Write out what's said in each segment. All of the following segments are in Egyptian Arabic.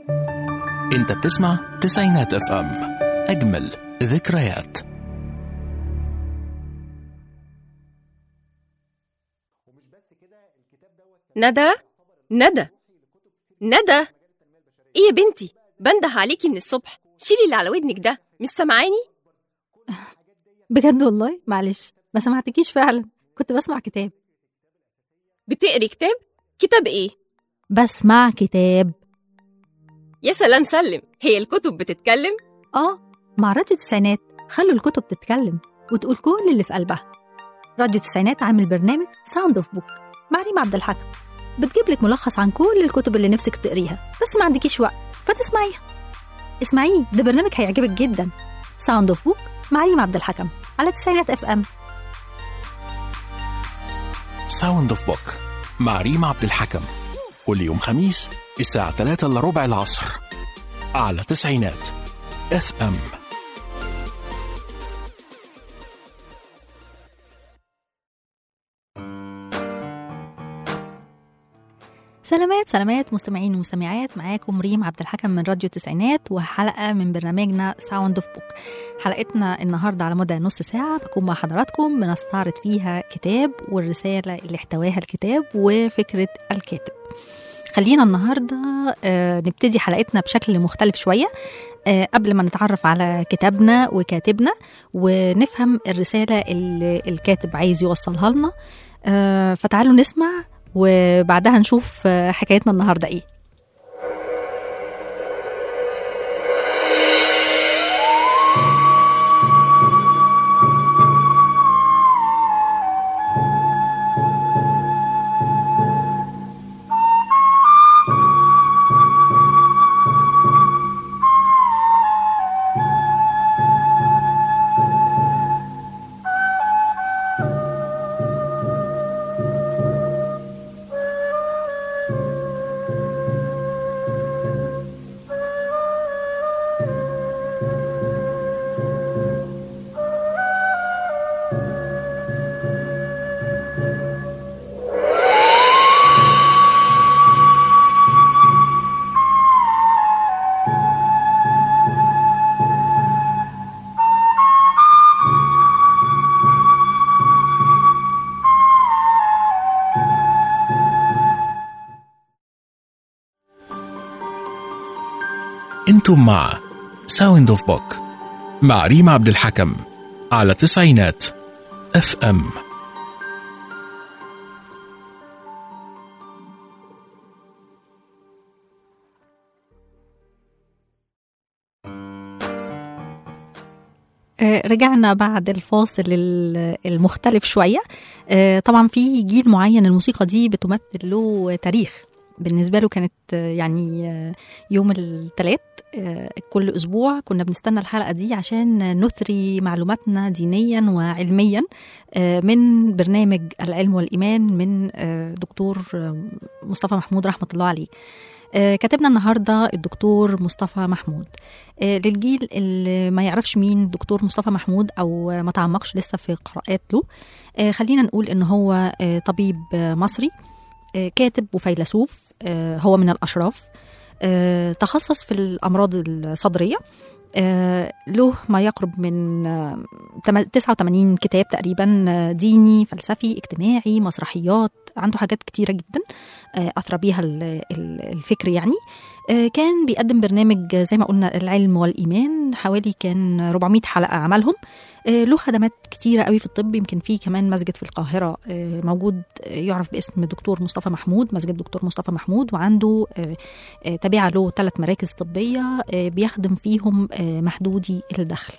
انت بتسمع تسعينات اف ام اجمل ذكريات ندى ندى ندى ايه يا بنتي بنده عليكي من الصبح شيلي اللي على ودنك ده مش سامعاني بجد والله معلش ما سمعتكيش فعلا كنت بسمع كتاب بتقري كتاب كتاب ايه بسمع كتاب يا سلام سلم هي الكتب بتتكلم اه مع راديو التسعينات خلوا الكتب تتكلم وتقول كل اللي في قلبها راديو التسعينات عامل برنامج ساوند اوف بوك مع ريم عبد الحكم بتجيب لك ملخص عن كل الكتب اللي نفسك تقريها بس ما عندكيش وقت فتسمعيها اسمعيه ده برنامج هيعجبك جدا ساوند اوف بوك مع ريم عبد الحكم على تسعينات اف ام ساوند اوف بوك مع ريم عبد الحكم كل يوم خميس الساعة 3 الا ربع العصر على تسعينات اف ام سلامات سلامات مستمعين ومستمعات معاكم ريم عبد الحكم من راديو التسعينات وحلقه من برنامجنا ساوند اوف بوك حلقتنا النهارده على مدى نص ساعه بكون مع حضراتكم بنستعرض فيها كتاب والرساله اللي احتواها الكتاب وفكره الكاتب خلينا النهارده آه، نبتدي حلقتنا بشكل مختلف شويه آه، قبل ما نتعرف على كتابنا وكاتبنا ونفهم الرساله اللي الكاتب عايز يوصلها لنا آه، فتعالوا نسمع وبعدها نشوف آه، حكايتنا النهارده ايه انتم مع ساوند اوف بوك مع ريم عبد الحكم على تسعينات اف ام آه، رجعنا بعد الفاصل ال- المختلف شوية آه، طبعا في جيل معين الموسيقى دي بتمثل له تاريخ بالنسبة له كانت آه، يعني آه، يوم الثلاث كل أسبوع كنا بنستنى الحلقة دي عشان نثري معلوماتنا دينيا وعلميا آه، من برنامج العلم والإيمان من آه، دكتور آه، مصطفى محمود رحمة الله عليه آه، كاتبنا النهارده الدكتور مصطفى محمود آه، للجيل اللي ما يعرفش مين الدكتور مصطفى محمود او آه، ما تعمقش لسه في قراءات له آه، خلينا نقول ان هو آه، طبيب آه، مصري آه، كاتب وفيلسوف آه، هو من الاشراف آه، تخصص في الامراض الصدريه آه، له ما يقرب من آه، تم- 89 كتاب تقريبا آه، ديني فلسفي اجتماعي مسرحيات عنده حاجات كتيرة جدا آه، أثرى بيها ال- ال- الفكر يعني آه، كان بيقدم برنامج زي ما قلنا العلم والإيمان حوالي كان 400 حلقة عملهم آه، له خدمات كتيرة قوي في الطب يمكن في كمان مسجد في القاهرة آه، موجود آه، يعرف باسم دكتور مصطفى محمود مسجد دكتور مصطفى محمود وعنده آه، آه، تابعة له ثلاث مراكز طبية آه، بيخدم فيهم آه، محدودي الدخل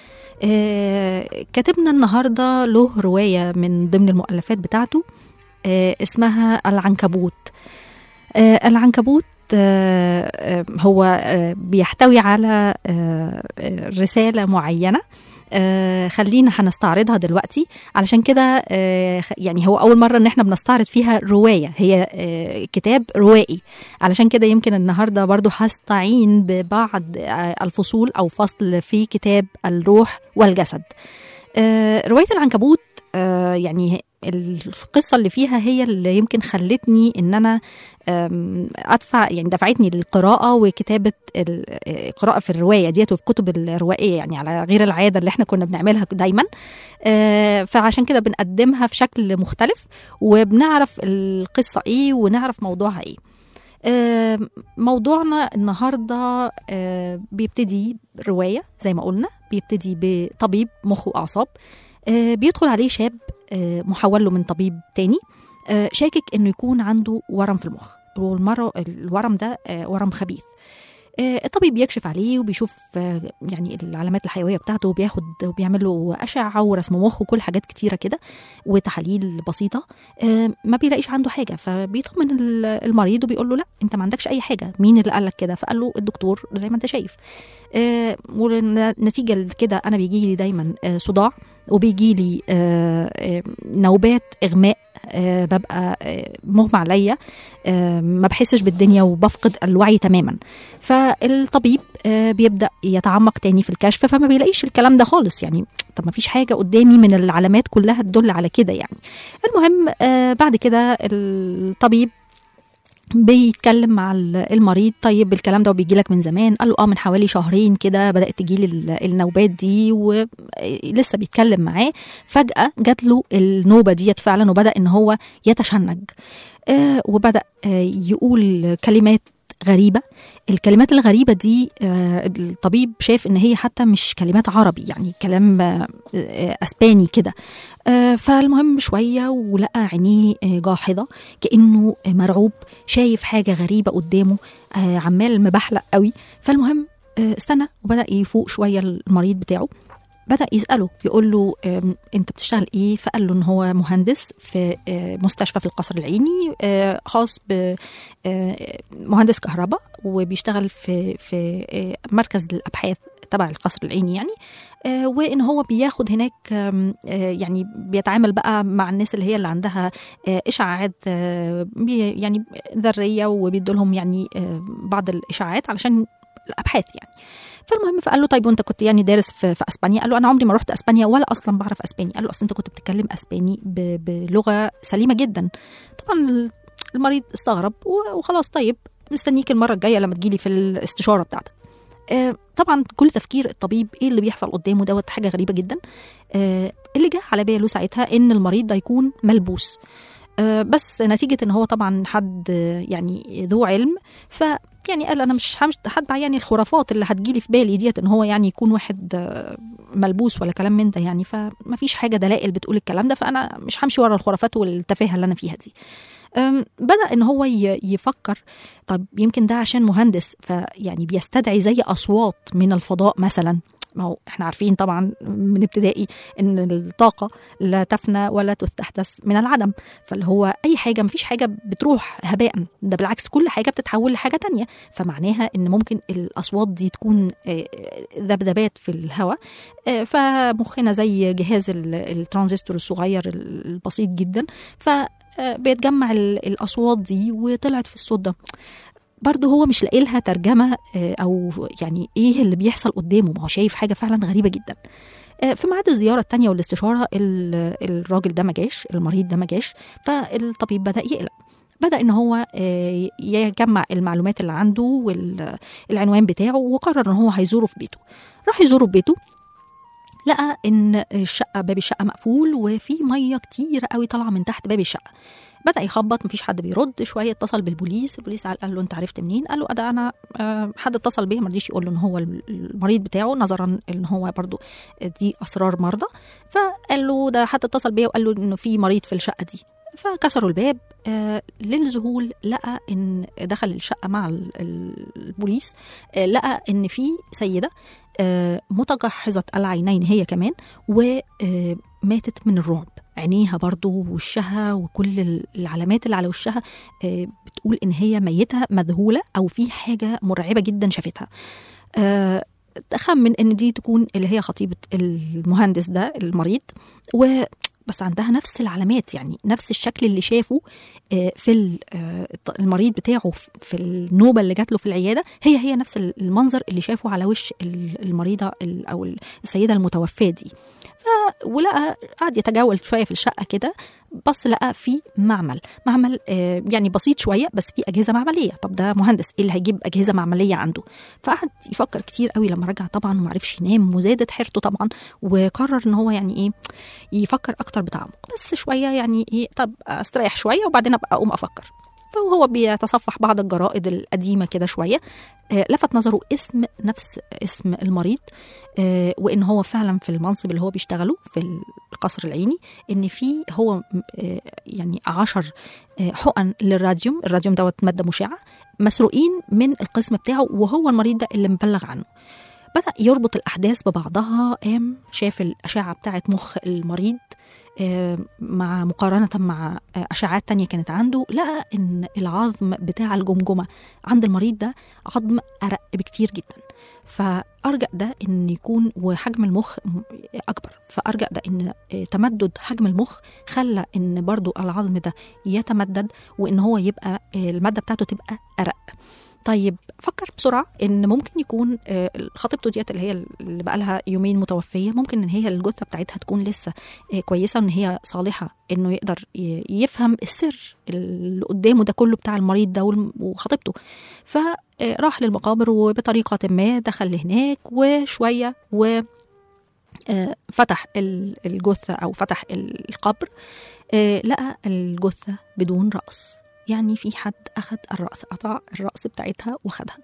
آه، كاتبنا النهاردة له رواية من ضمن المؤلفات بتاعته آه، اسمها العنكبوت آه، العنكبوت آه، آه، هو آه، بيحتوي على آه، آه، رسالة معينة آه، خلينا هنستعرضها دلوقتي علشان كده آه، خ- يعني هو اول مره ان احنا بنستعرض فيها روايه هي آه، كتاب روائي علشان كده يمكن النهارده برضو هستعين ببعض آه، الفصول او فصل في كتاب الروح والجسد آه، روايه العنكبوت آه، يعني القصه اللي فيها هي اللي يمكن خلتني ان انا آم، ادفع يعني دفعتني للقراءه وكتابه ال- القراءه في الروايه ديت وفي كتب الروائيه يعني على غير العاده اللي احنا كنا بنعملها دايما آه، فعشان كده بنقدمها في شكل مختلف وبنعرف القصه ايه ونعرف موضوعها ايه آه، موضوعنا النهارده آه، بيبتدي روايه زي ما قلنا بيبتدي بطبيب مخ واعصاب آه، بيدخل عليه شاب آه، محول له من طبيب تاني آه، شاكك انه يكون عنده ورم في المخ والمرة الورم ده آه، ورم خبيث آه، الطبيب بيكشف عليه وبيشوف آه، يعني العلامات الحيويه بتاعته وبياخد وبيعمل له اشعه ورسم مخ وكل حاجات كتيره كده وتحاليل بسيطه آه، ما بيلاقيش عنده حاجه فبيطمن ال- المريض وبيقول له لا انت ما عندكش اي حاجه مين اللي قال لك كده فقال له الدكتور زي ما انت شايف آه، ونتيجه لكده انا بيجي لي دايما آه، صداع وبيجي لي آه، آه، نوبات اغماء آه، ببقى آه، مغمى عليا آه، ما بحسش بالدنيا وبفقد الوعي تماما فالطبيب آه، بيبدا يتعمق تاني في الكشف فما بيلاقيش الكلام ده خالص يعني طب ما فيش حاجه قدامي من العلامات كلها تدل على كده يعني المهم آه، بعد كده الطبيب بيتكلم مع ال- المريض طيب الكلام ده بيجي لك من زمان قال له اه من حوالي شهرين كده بدات تجي لي النوبات دي ولسه بيتكلم معاه فجاه جات له النوبه ديت فعلا وبدا ان هو يتشنج آه وبدا آه يقول كلمات غريبه الكلمات الغريبه دي آه الطبيب شاف ان هي حتى مش كلمات عربي يعني كلام آه آه، اسباني كده آه فالمهم شويه ولقى عينيه آه جاحظه كانه آه، مرعوب شايف حاجه غريبه قدامه آه عمال مبحلق قوي فالمهم آه استنى وبدا يفوق شويه المريض بتاعه بدا يساله يقول له آم، انت بتشتغل ايه فقال له ان هو مهندس في آه، مستشفى في القصر العيني آه، خاص بمهندس كهرباء وبيشتغل في في آه، مركز الابحاث تبع القصر العيني يعني آه، وان هو بياخد هناك آم، آه، يعني بيتعامل بقى مع الناس اللي هي اللي عندها آه، اشعاعات آه، بي- يعني ذريه وبيدوا لهم يعني آه، بعض الاشعاعات علشان الابحاث يعني فالمهم فقال له طيب وانت كنت يعني دارس في, في اسبانيا قال له انا عمري ما رحت اسبانيا ولا اصلا بعرف اسباني قال له اصل انت كنت بتتكلم اسباني ب- بلغه سليمه جدا طبعا المريض استغرب و- وخلاص طيب مستنيك المره الجايه لما تجيلي في الاستشاره بتاعتك آه، طبعا كل تفكير الطبيب ايه اللي بيحصل قدامه دوت حاجه غريبه جدا آه، اللي جه على باله ساعتها ان المريض ده يكون ملبوس آه، بس نتيجه ان هو طبعا حد آه، يعني ذو علم ف يعني قال انا مش همش- هتبع يعني الخرافات اللي هتجيلي في بالي ديت ان هو يعني يكون واحد آه، ملبوس ولا كلام من ده يعني فما فيش حاجه دلائل بتقول الكلام ده فانا مش همشي ورا الخرافات والتفاهه اللي انا فيها دي أم، بدا ان هو ي- يفكر طب يمكن ده عشان مهندس فيعني بيستدعي زي اصوات من الفضاء مثلا ما هو احنا عارفين طبعا من ابتدائي ان الطاقه لا تفنى ولا تستحدث من العدم فاللي هو اي حاجه مفيش حاجه بتروح هباء ده بالعكس كل حاجه بتتحول لحاجه تانية فمعناها ان ممكن الاصوات دي تكون آه، ذبذبات في الهواء آه، فمخنا زي جهاز ال- الترانزستور الصغير البسيط جدا ف آه، بيتجمع ال- الاصوات دي وطلعت في الصوت ده برضه هو مش لاقي لها ترجمه آه، او يعني ايه اللي بيحصل قدامه ما هو شايف حاجه فعلا غريبه جدا آه، في ميعاد الزياره الثانيه والاستشاره ال- الراجل ده ما جاش المريض ده ما جاش فالطبيب بدا يقلق بدا ان هو آه، يجمع المعلومات اللي عنده والعنوان بتاعه وقرر ان هو هيزوره في بيته راح يزوره في بيته لقى ان الشقه باب الشقه مقفول وفي ميه كتير قوي طالعه من تحت باب الشقه بدا يخبط مفيش حد بيرد شويه اتصل بالبوليس البوليس قال له انت عرفت منين قال له ده انا آه، حد اتصل بيا ما رضيش يقول له ان هو المريض بتاعه نظرا ان هو برضو دي اسرار مرضى فقال له ده حد اتصل بيا وقال له انه في مريض في الشقه دي فكسروا الباب آه للذهول لقى ان دخل الشقه مع ال- ال- البوليس آه لقى ان في سيده آه متجحظه العينين هي كمان وماتت من الرعب عينيها برضو ووشها وكل ال- العلامات اللي على وشها آه بتقول ان هي ميته مذهوله او في حاجه مرعبه جدا شافتها آه تخمن ان دي تكون اللي هي خطيبه المهندس ده المريض و بس عندها نفس العلامات يعني نفس الشكل اللي شافه آه، في ال- آه، المريض بتاعه في- في النوبه اللي جات له في العياده هي هي نفس المنظر اللي شافه على وش ال- المريضه ال- او السيده المتوفاه دي ف ولقى قعد يتجول شويه في الشقه كده بص لقى في معمل معمل آه، يعني بسيط شويه بس في اجهزه معمليه طب ده مهندس ايه اللي هيجيب اجهزه معمليه عنده فقعد يفكر كتير قوي لما رجع طبعا وما عرفش ينام وزادت حيرته طبعا وقرر ان هو يعني ايه يفكر اكتر بتعمق بس شويه يعني ايه طب استريح شويه وبعدين ابقى اقوم افكر فهو بيتصفح بعض الجرائد القديمه كده شويه آه، لفت نظره اسم نفس اسم المريض آه، وان هو فعلا في المنصب اللي هو بيشتغله في القصر العيني ان في هو آه، يعني عشر آه، حقن للراديوم الراديوم دوت ماده مشعه مسروقين من القسم بتاعه وهو المريض ده اللي مبلغ عنه بدأ يربط الأحداث ببعضها قام شاف الأشعة بتاعة مخ المريض آه، مع مقارنة مع آه، أشعات تانية كانت عنده لقى إن العظم بتاع الجمجمة عند المريض ده عظم أرق بكتير جدا فأرجأ ده إن يكون وحجم المخ م- أكبر فأرجأ ده إن آه، تمدد حجم المخ خلى إن برضو العظم ده يتمدد وإن هو يبقى آه، المادة بتاعته تبقى أرق طيب فكر بسرعه ان ممكن يكون آه، خطيبته ديت اللي هي اللي بقى لها يومين متوفيه ممكن ان هي الجثه بتاعتها تكون لسه آه، كويسه وان هي صالحه انه يقدر ي- يفهم السر اللي قدامه ده كله بتاع المريض ده والم- وخطيبته فراح للمقابر وبطريقه ما دخل هناك وشويه و آه، فتح ال- الجثه او فتح القبر آه، لقى الجثه بدون راس يعني في حد اخذ الراس قطع الراس بتاعتها وخدها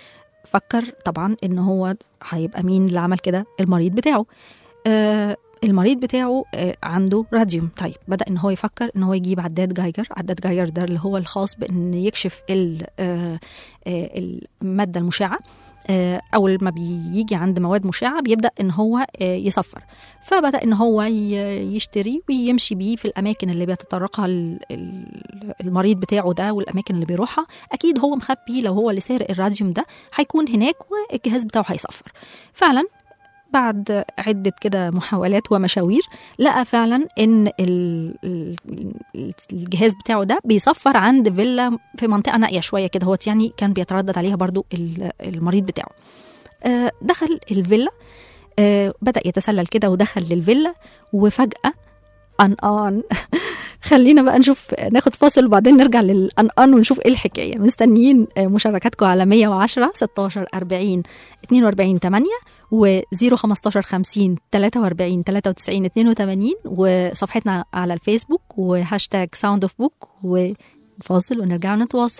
فكر طبعا ان هو هيبقى مين اللي عمل كده المريض بتاعه آه المريض بتاعه آه عنده راديوم طيب بدا ان هو يفكر ان هو يجيب عداد جايجر عداد جايجر ده اللي هو الخاص بان يكشف ال- آه آه الماده المشعه آه، اول ما بيجي عند مواد مشعه بيبدا ان هو آه، يصفر فبدا ان هو ي- يشتري ويمشي بيه في الاماكن اللي بيتطرقها ال- ال- المريض بتاعه ده والاماكن اللي بيروحها اكيد هو مخبي لو هو اللي سارق الراديوم ده هيكون هناك والجهاز بتاعه هيصفر فعلا بعد عدة كده محاولات ومشاوير لقى فعلا ان ال- ال- الجهاز بتاعه ده بيصفر عند فيلا في منطقة نائية شوية كده هو يعني كان بيتردد عليها برضو ال- المريض بتاعه آه، دخل الفيلا آه، بدأ يتسلل كده ودخل للفيلا وفجأة أنقان خلينا بقى نشوف ناخد فاصل وبعدين نرجع للأنقان ونشوف ايه الحكاية مستنيين آه، مشاركاتكم على 110 16 40 42 8 و 015 50 43 93 82 وصفحتنا على الفيسبوك وهاشتاج ساوند اوف بوك وفاصل ونرجع نتواصل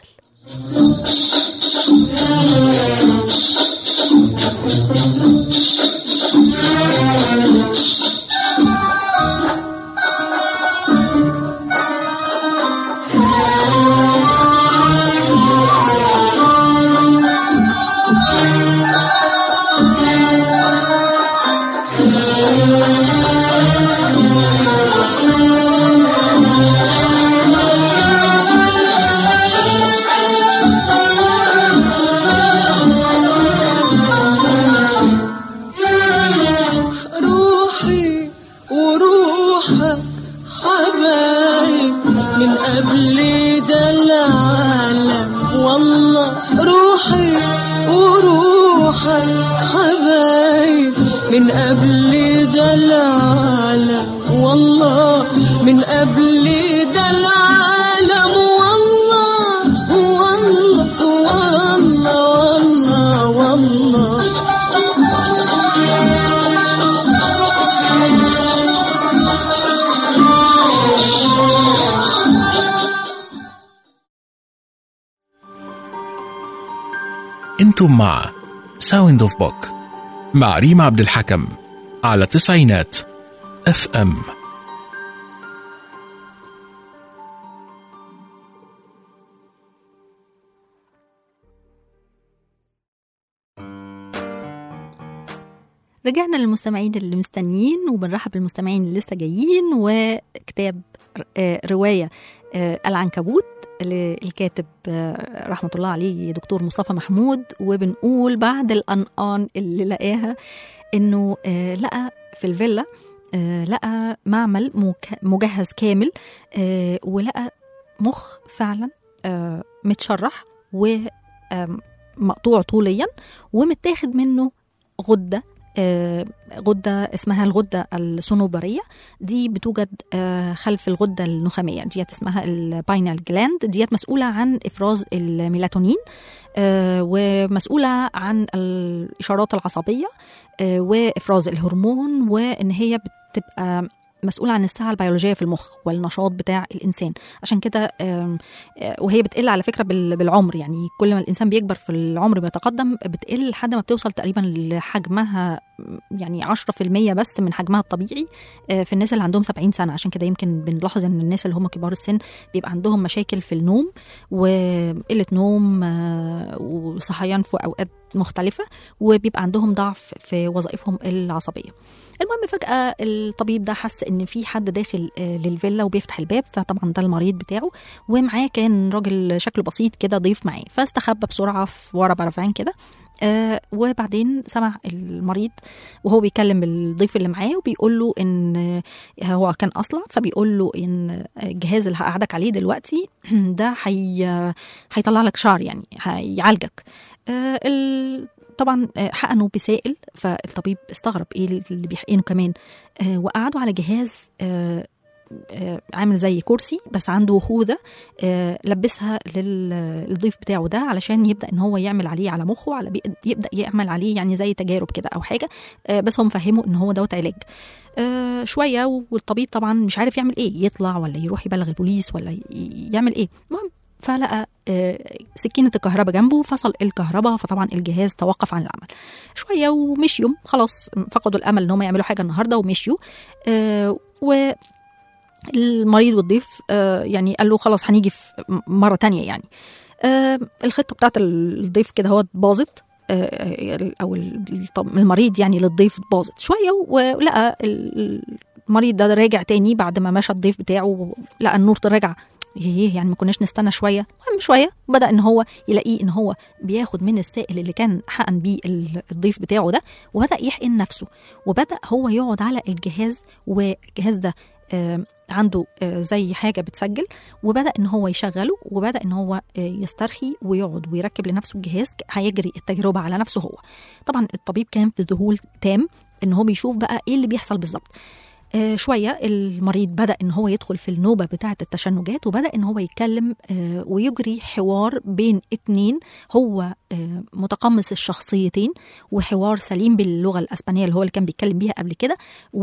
روحي وروحك حبايب من قبل ده العالم والله روحي وروحك حبايب من قبل ده العالم والله من قبل ده العالم والله والله والله والله والله انتم مع ساوند اوف بوك مع ريم عبد الحكم على تسعينات اف ام رجعنا للمستمعين اللي مستنيين وبنرحب بالمستمعين اللي لسه جايين وكتاب آه، رواية آه، العنكبوت للكاتب آه، رحمة الله عليه دكتور مصطفى محمود وبنقول بعد الأنقان اللي لقاها إنه آه، لقى في الفيلا آه، لقى معمل مك- مجهز كامل آه، ولقى مخ فعلا آه، متشرح ومقطوع طوليا ومتاخد منه غده آه، غده اسمها الغده الصنوبريه دي بتوجد آه، خلف الغده النخاميه ديت اسمها الباينال جلاند ديت مسؤوله عن افراز الميلاتونين آه، ومسؤوله عن الاشارات العصبيه آه، وافراز الهرمون وان هي بتبقى مسؤولة عن الساعة البيولوجية في المخ والنشاط بتاع الإنسان عشان كده آم، آه، وهي بتقل على فكرة بال- بالعمر يعني كل ما الإنسان بيكبر في العمر بيتقدم بتقل لحد ما بتوصل تقريبا لحجمها يعني 10% بس من حجمها الطبيعي آه، في الناس اللي عندهم 70 سنة عشان كده يمكن بنلاحظ إن الناس اللي هم كبار السن بيبقى عندهم مشاكل في النوم وقلة نوم آه، وصحيان في أوقات مختلفة وبيبقى عندهم ضعف في وظائفهم العصبية المهم فجأة الطبيب ده حس إن في حد داخل آه، للفيلا وبيفتح الباب فطبعا ده المريض بتاعه ومعاه كان راجل شكله بسيط كده ضيف معاه فاستخبى بسرعة في ورا برفان كده آه وبعدين سمع المريض وهو بيكلم الضيف اللي معاه وبيقول له ان آه، هو كان اصلع فبيقول له ان الجهاز اللي هقعدك عليه دلوقتي ده هي هيطلع لك شعر يعني هيعالجك آه ال- طبعا آه، حقنه بسائل فالطبيب استغرب ايه اللي بيحقنه كمان آه وقعدوا على جهاز آه آه، عامل زي كرسي بس عنده خوذه آه، لبسها لل- للضيف بتاعه ده علشان يبدا ان هو يعمل عليه على مخه على بي- يبدا يعمل عليه يعني زي تجارب كده او حاجه آه، بس هو مفهمه ان هو دوت علاج آه، شويه والطبيب طبعا مش عارف يعمل ايه يطلع ولا يروح يبلغ البوليس ولا ي- يعمل ايه المهم فلقى آه، سكينة الكهرباء جنبه فصل الكهرباء فطبعا الجهاز توقف عن العمل شوية ومشيوا خلاص فقدوا الأمل إن هم يعملوا حاجة النهاردة ومشيوا آه، و المريض والضيف آه، يعني قال له خلاص هنيجي في مرة تانية يعني آه، الخطة بتاعت الضيف كده هو باظت آه، او ال- الط- المريض يعني للضيف باظت شويه ولقى ال- المريض ده راجع تاني بعد ما مشى الضيف بتاعه لقى النور ده رجع ايه يعني ما كناش نستنى شويه المهم شويه بدا ان هو يلاقيه ان هو بياخد من السائل اللي كان حقن بيه ال- الضيف بتاعه ده وبدا يحقن نفسه وبدا هو يقعد على الجهاز والجهاز ده آه، عنده آه، زي حاجه بتسجل وبدا ان هو يشغله وبدا ان هو آه، يسترخي ويقعد ويركب لنفسه الجهاز هيجري التجربه على نفسه هو طبعا الطبيب كان في ذهول تام ان هو بيشوف بقى ايه اللي بيحصل بالظبط آه شويه المريض بدا ان هو يدخل في النوبه بتاعه التشنجات وبدا ان هو يتكلم آه ويجري حوار بين اتنين هو آه متقمص الشخصيتين وحوار سليم باللغه الاسبانيه اللي هو اللي كان بيتكلم بيها قبل كده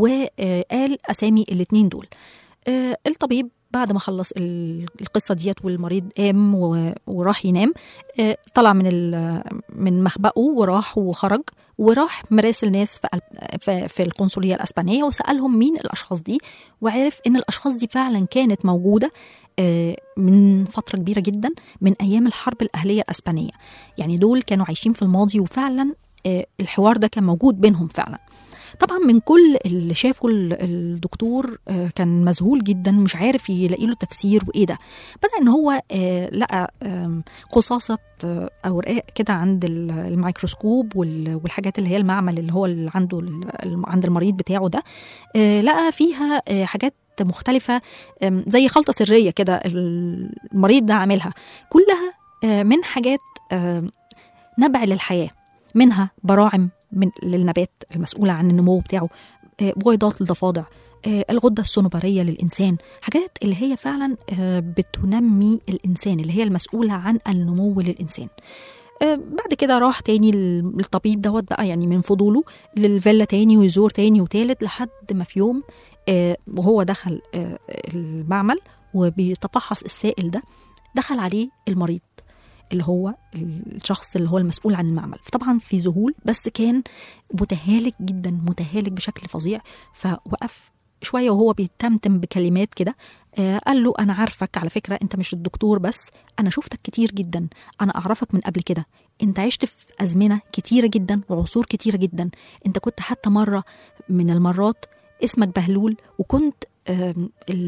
وقال اسامي الاتنين دول آه، الطبيب بعد ما خلص ال- القصه ديت والمريض قام و- وراح ينام آه، طلع من ال- من مخبأه وراح وخرج وراح مراسل ناس في قلب- في- في القنصليه الاسبانيه وسالهم مين الاشخاص دي وعرف ان الاشخاص دي فعلا كانت موجوده آه، من فتره كبيره جدا من ايام الحرب الاهليه الاسبانيه يعني دول كانوا عايشين في الماضي وفعلا آه، الحوار ده كان موجود بينهم فعلا طبعا من كل اللي شافه ال- الدكتور آه، كان مذهول جدا مش عارف يلاقي له تفسير وايه ده بدا ان هو آه، لقى آم، قصاصه آه، اوراق كده عند ال- الميكروسكوب وال- والحاجات اللي هي المعمل اللي هو اللي عنده ال- الم- عند المريض بتاعه ده آه، لقى فيها آه، حاجات مختلفة آم، زي خلطة سرية كده المريض ده عاملها كلها آه، من حاجات آم، نبع للحياة منها براعم من للنبات المسؤولة عن النمو بتاعه آه، بويضات الضفادع آه، الغدة الصنوبرية للإنسان حاجات اللي هي فعلا آه، بتنمي الإنسان اللي هي المسؤولة عن النمو للإنسان آه، بعد كده راح تاني لل- للطبيب دوت بقى يعني من فضوله للفيلا تاني ويزور تاني وتالت لحد ما في يوم آه، وهو دخل آه، المعمل وبيتفحص السائل ده دخل عليه المريض اللي هو الشخص اللي هو المسؤول عن المعمل فطبعا في ذهول بس كان متهالك جدا متهالك بشكل فظيع فوقف شويه وهو بيتمتم بكلمات كده آه قال له انا عارفك على فكره انت مش الدكتور بس انا شفتك كتير جدا انا اعرفك من قبل كده انت عشت في ازمنه كتيره جدا وعصور كتيره جدا انت كنت حتى مره من المرات اسمك بهلول وكنت آم،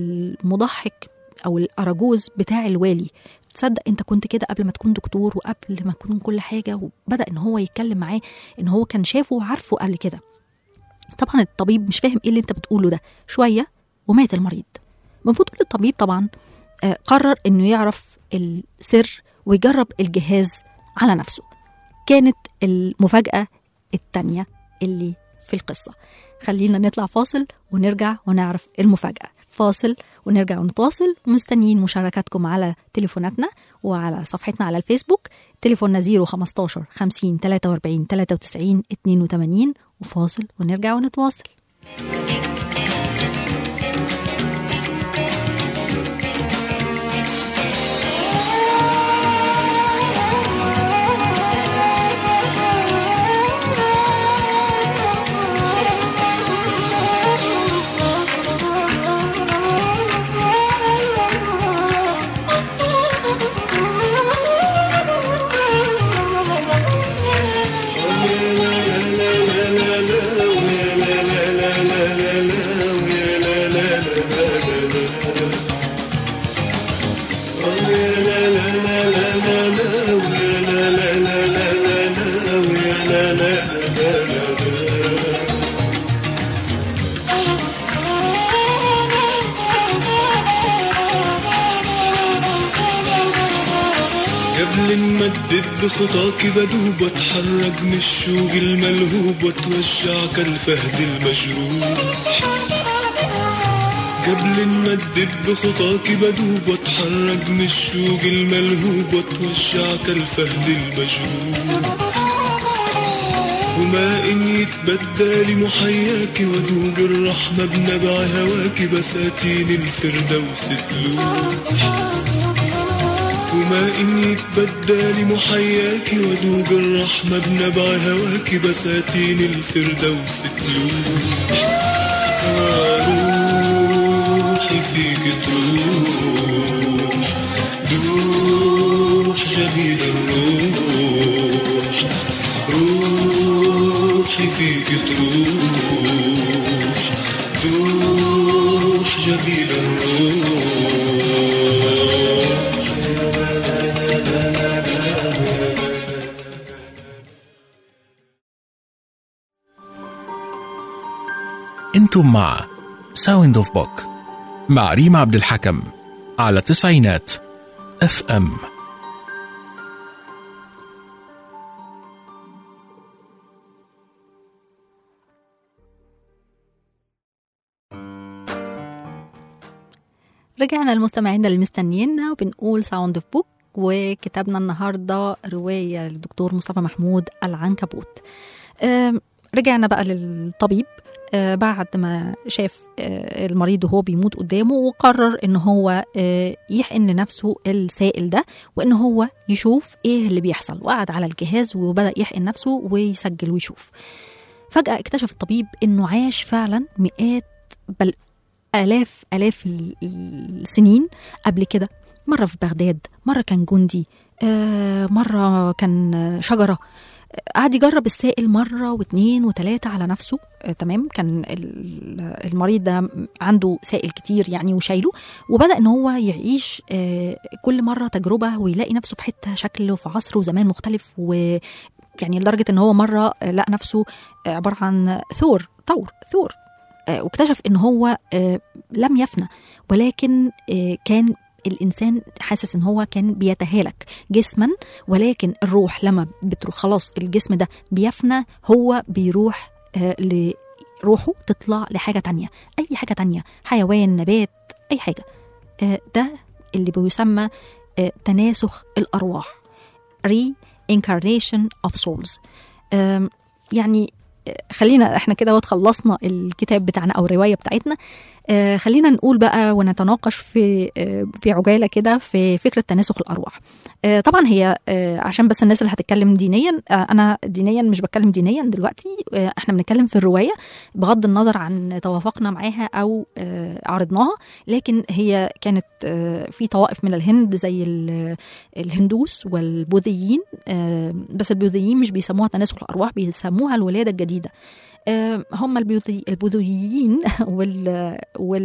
المضحك او الاراجوز بتاع الوالي تصدق انت كنت كده قبل ما تكون دكتور وقبل ما تكون كل حاجه وبدا ان هو يتكلم معاه ان هو كان شافه وعارفه قبل كده طبعا الطبيب مش فاهم ايه اللي انت بتقوله ده شويه ومات المريض من فضول الطبيب طبعا آه، قرر انه يعرف السر ويجرب الجهاز على نفسه كانت المفاجاه التانية اللي في القصة خلينا نطلع فاصل ونرجع ونعرف المفاجأة فاصل ونرجع ونتواصل ومستنيين مشاركاتكم على تليفوناتنا وعلى صفحتنا على الفيسبوك تليفوننا 015 50 43 93 82 وفاصل ونرجع ونتواصل قبل ما تدب بخطاك بدوب واتحرك من الشوق الملهوب واتوجع كالفهد المجروح قبل ما تدب بخطاك بدوب واتحرك من الشوق الملهوب واتوجع كالفهد المجروح وما إن يتبدى محياك ودوب الرحمة بنبع هواك بساتين الفردوس تلوح وما إن يتبدى محياك ودوب الرحمة بنبع هواك بساتين الفردوس تلوح روحي فيك تروح روح جميل الروح روحي فيك تروح روح جميل الروح انتم مع ساوند اوف بوك مع ريم عبد الحكم على تسعينات اف ام رجعنا لمستمعينا اللي مستنيينا وبنقول ساوند اوف بوك وكتابنا النهارده روايه للدكتور مصطفى محمود العنكبوت آم، رجعنا بقى للطبيب آه، بعد ما شاف آه، المريض وهو بيموت قدامه وقرر ان هو آه، يحقن لنفسه السائل ده وان هو يشوف ايه اللي بيحصل وقعد على الجهاز وبدا يحقن نفسه ويسجل ويشوف فجاه اكتشف الطبيب انه عاش فعلا مئات بل آلاف آلاف ال- السنين قبل كده مرة في بغداد مرة كان جندي آه، مرة كان آه، شجرة آه، قعد يجرب السائل مرة واثنين وثلاثة على نفسه آه، تمام كان ال- المريض ده عنده سائل كتير يعني وشايله وبدأ ان هو يعيش آه، كل مرة تجربة ويلاقي نفسه في حتة شكل وفي عصر وزمان مختلف و يعني لدرجة ان هو مرة آه، لقى نفسه آه، عبارة عن ثور ثور ثور آه، واكتشف ان هو آه، لم يفنى ولكن آه، كان الانسان حاسس ان هو كان بيتهالك جسما ولكن الروح لما بتروح خلاص الجسم ده بيفنى هو بيروح آه، لروحه تطلع لحاجه تانية اي حاجه تانية حيوان نبات اي حاجه آه، ده اللي بيسمى آه، تناسخ الارواح reincarnation of souls آم، يعني آه، خلينا احنا كده خلصنا الكتاب بتاعنا او الروايه بتاعتنا آه، خلينا نقول بقى ونتناقش في آه، في عجاله كده في فكره تناسخ الارواح آه، طبعا هي آه، عشان بس الناس اللي هتتكلم دينيا آه، انا دينيا مش بتكلم دينيا دلوقتي آه، احنا بنتكلم في الروايه بغض النظر عن توافقنا معاها او آه، عرضناها لكن هي كانت آه، في طوائف من الهند زي ال- الهندوس والبوذيين آه، بس البوذيين مش بيسموها تناسخ الارواح بيسموها الولاده الجديده آه، هم البيوذي- البوذيين وال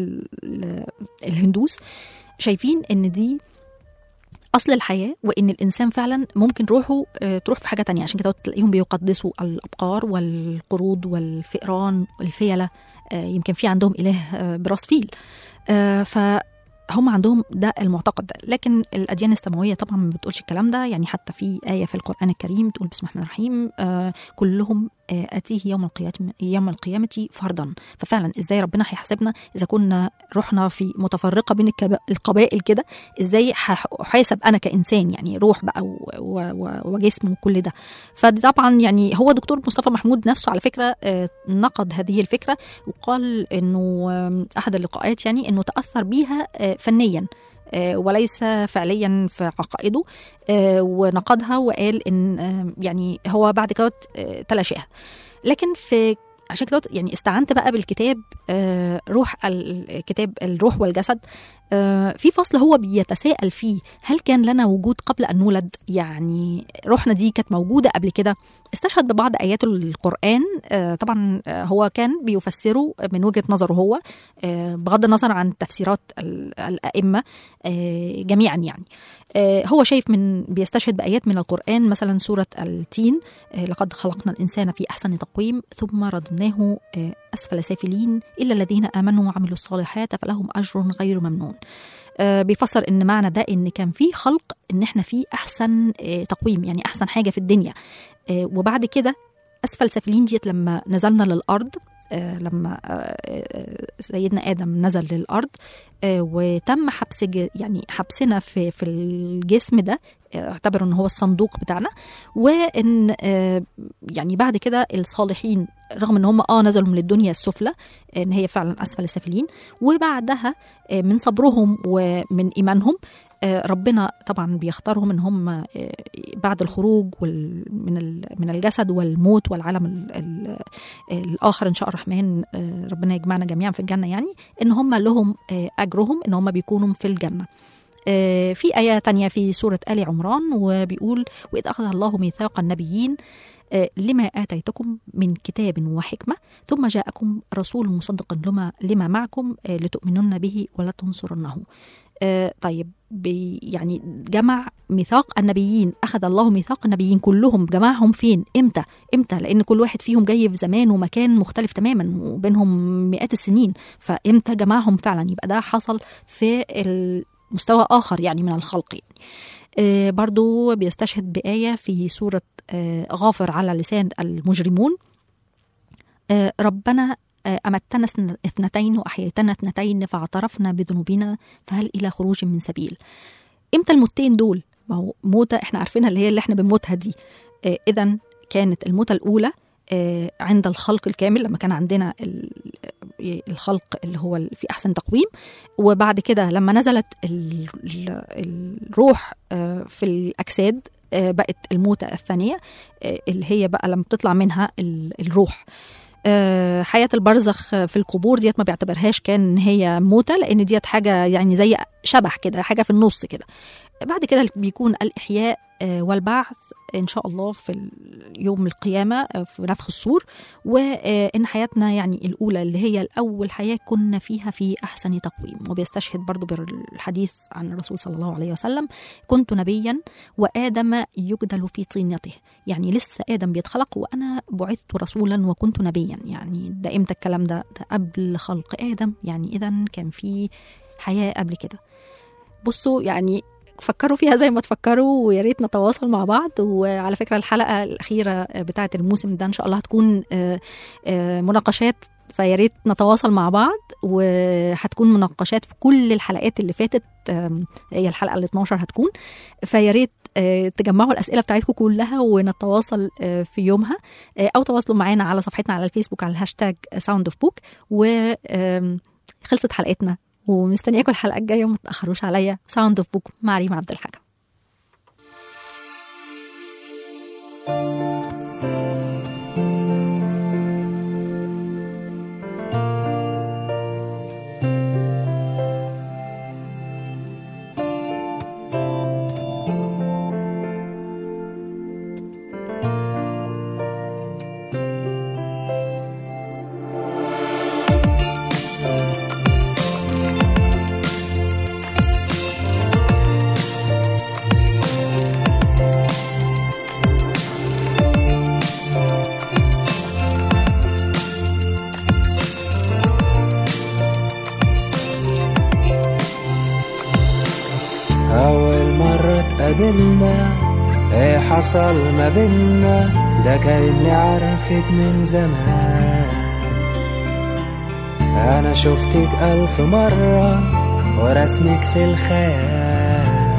والهندوس شايفين ان دي اصل الحياه وان الانسان فعلا ممكن روحه آه، تروح في حاجه تانية عشان كده تلاقيهم بيقدسوا الابقار والقرود والفئران والفيله آه، يمكن في عندهم اله آه، براس فيل آه، فهم عندهم ده المعتقد ده لكن الاديان السماويه طبعا ما بتقولش الكلام ده يعني حتى في ايه في القران الكريم بتقول بسم الله الرحمن الرحيم آه، كلهم آه، اتيه يوم القيامه يوم القيامه فردا ففعلا ازاي ربنا هيحاسبنا اذا كنا رحنا في متفرقه بين الكب- القبائل كده ازاي هح- احاسب انا كانسان يعني روح بقى و- و- و- وجسم وكل ده فدي طبعا يعني هو دكتور مصطفى محمود نفسه على فكره آه، نقد هذه الفكره وقال انه آم، احد اللقاءات يعني انه تاثر بيها آه، فنيا آه، وليس فعليا في عقائده آه، ونقدها وقال ان آه، يعني هو بعد كده آه، تلاشاها لكن في عشان كده يعني استعنت بقى بالكتاب آه، روح الكتاب الروح والجسد آه، في فصل هو بيتساءل فيه هل كان لنا وجود قبل ان نولد يعني روحنا دي كانت موجوده قبل كده استشهد ببعض ايات القران آه، طبعا آه، هو كان بيفسره من وجهه نظره هو آه، بغض النظر عن تفسيرات ال- الائمه آه، جميعا يعني آه، هو شايف من بيستشهد بايات من القران مثلا سوره التين آه، لقد خلقنا الانسان في احسن تقويم ثم رددناه آه، اسفل سافلين الا الذين امنوا وعملوا الصالحات فلهم اجر غير ممنون آه، بيفسر ان معنى ده ان كان في خلق ان احنا في احسن آه، تقويم يعني احسن حاجه في الدنيا آه، وبعد كده اسفل سافلين ديت لما نزلنا للارض آه، لما آه، آه، سيدنا ادم نزل للارض آه، وتم حبس ج- يعني حبسنا في في الجسم ده آه، اعتبروا ان هو الصندوق بتاعنا وان آه، يعني بعد كده الصالحين رغم ان هم اه نزلوا من الدنيا السفلى ان هي فعلا اسفل السافلين وبعدها آه، من صبرهم ومن ايمانهم آه، ربنا طبعا بيختارهم ان هم آه، بعد الخروج وال- من ال- من الجسد والموت والعالم ال- ال- الاخر ان شاء الرحمن آه، ربنا يجمعنا جميعا في الجنه يعني ان هم لهم آه، اجرهم ان هم بيكونوا في الجنه آه، في آية تانية في سورة آل عمران وبيقول وإذ أخذ الله ميثاق النبيين آه، لما آتيتكم من كتاب وحكمة ثم جاءكم رسول مصدق لما, لما معكم آه، لتؤمنن به ولا تنصرنه آه، طيب بي يعني جمع ميثاق النبيين أخذ الله ميثاق النبيين كلهم جمعهم فين إمتى إمتى لأن كل واحد فيهم جاي في زمان ومكان مختلف تماما وبينهم مئات السنين فإمتى جمعهم فعلا يبقى ده حصل في مستوى آخر يعني من الخلق يعني. آه، برضو بيستشهد بآية في سورة آه، غافر على لسان المجرمون آه، ربنا آه، أمتنا اثن- اثنتين وأحييتنا اثنتين فاعترفنا بذنوبنا فهل إلى خروج من سبيل إمتى الموتين دول ما هو موتة إحنا عارفينها اللي هي اللي إحنا بنموتها دي إذا كانت الموتة الأولى آه، عند الخلق الكامل لما كان عندنا ال- الخلق اللي هو ال- في أحسن تقويم وبعد كده لما نزلت ال- ال- الروح آه، في الأجساد آه، بقت الموتة الثانية آه، اللي هي بقى لما بتطلع منها ال- الروح آه، حياة البرزخ في القبور ديت ما بيعتبرهاش كان إن هي موتة لأن ديت حاجة يعني زي شبح كده حاجة في النص كده بعد كده بيكون الإحياء آه، والبعث إن شاء الله في ال- يوم القيامة آه، في نفخ الصور وإن حياتنا يعني الأولى اللي هي الأول حياة كنا فيها في أحسن تقويم وبيستشهد برضو بالحديث عن الرسول صلى الله عليه وسلم كنت نبيا وآدم يجدل في طينته يعني لسه آدم بيتخلق وأنا بعثت رسولا وكنت نبيا يعني ده إمتى الكلام ده ده قبل خلق آدم يعني إذا كان في حياة قبل كده بصوا يعني فكروا فيها زي ما تفكروا ويا ريت نتواصل مع بعض وعلى فكره الحلقه الاخيره بتاعه الموسم ده ان شاء الله هتكون آه، آه، مناقشات فيا ريت نتواصل مع بعض وهتكون مناقشات في كل الحلقات اللي فاتت آم، هي الحلقه ال 12 هتكون فيا ريت آه، تجمعوا الاسئله بتاعتكم كلها ونتواصل آه، في يومها آه، او تواصلوا معانا على صفحتنا على الفيسبوك على الهاشتاج ساوند اوف بوك وخلصت حلقتنا ومستنياكم الحلقه الجايه وما تاخروش عليا ساوند اوف بوك مع ريم عبد الحكم أول مرة اتقابلنا ايه حصل ما بينا ده كأني عارفك من زمان أنا شفتك ألف مرة ورسمك في الخيال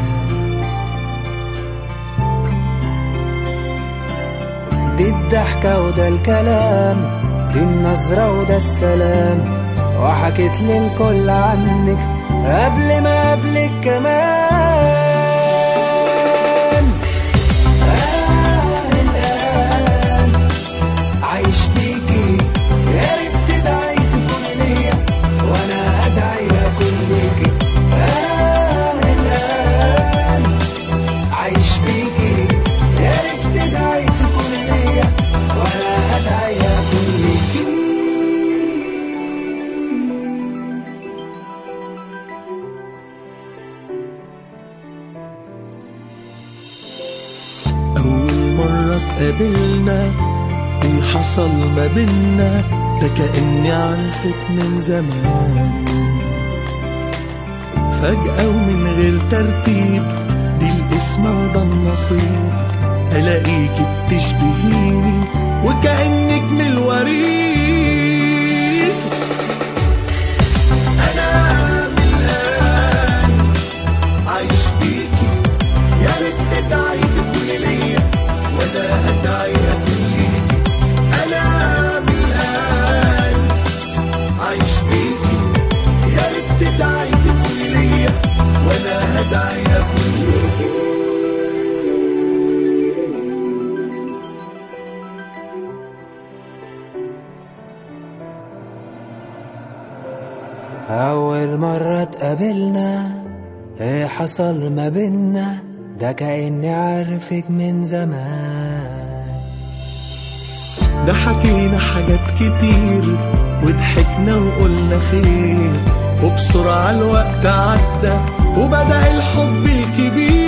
دي الضحكة وده الكلام دي النظرة وده السلام وحكيت للكل عنك قبل ما قبلك كمان آن الآن عايش بيكي يا ريت تدعي تكون ليا وانا ادعي اكون ليكي آن الآن عايش بيكي يا ريت تدعي تكون ليا وانا ادعي اكون ليكي أول مرة اتقابلنا إيه حصل ما بينا ده كأني عارفك من زمان فجأة ومن غير ترتيب دي القسمة وده النصيب ألاقيكي بتشبهيني وكأنك من الوريد أنا من الآن عايش بيكي يا ريت تدعي تكوني ليا وانا ادعي اكون ليكي انا من الان عايش بيكي يا ريت تدعي تكوني ليا وانا ادعي اكون ليكي أول مرة اتقابلنا إيه حصل ما بينا ده كأني عارفك من زمان ده حكينا حاجات كتير وضحكنا وقلنا خير وبسرعة الوقت عدى وبدأ الحب الكبير